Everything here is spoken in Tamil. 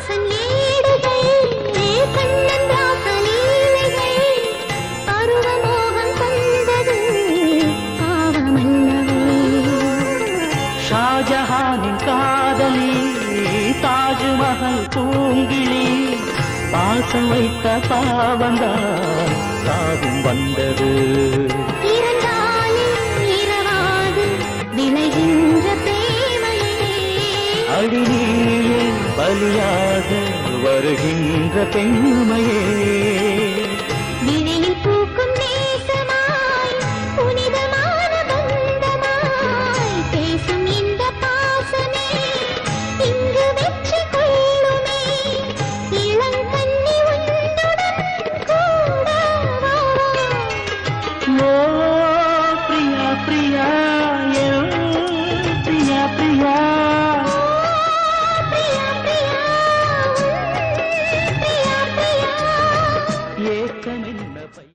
கண்ணதாசன் ஏடுகள் கண்ணன் ராசலீலைகள் பருவமோகம் தந்தது பாவமல்லவே ஷாஜஹானின் காதலி தாஜ்மஹல் பூங்கிழி பாசம் வைத்த பாவந்தான் சாகும் வந்தது இரண்டாலே இரவாது விளைகின்ற பிரேமையே அடிநீயே பலியாக வருகின்ற பெண்மையே விழியில் பூக்கும் நேசமாய் புனிதமான பந்தமாய் பேசும் இந்த பாசமே இங்கு வெற்றி கொள்ளுமே இளங்கண்ணி உன்னுடன் கூட வா. ஓ பிரியா பிரியா என் பிரியா பிரியா பிரியா பிரியா உன் பிரியா பிரியா ஏக்கமென்ன பை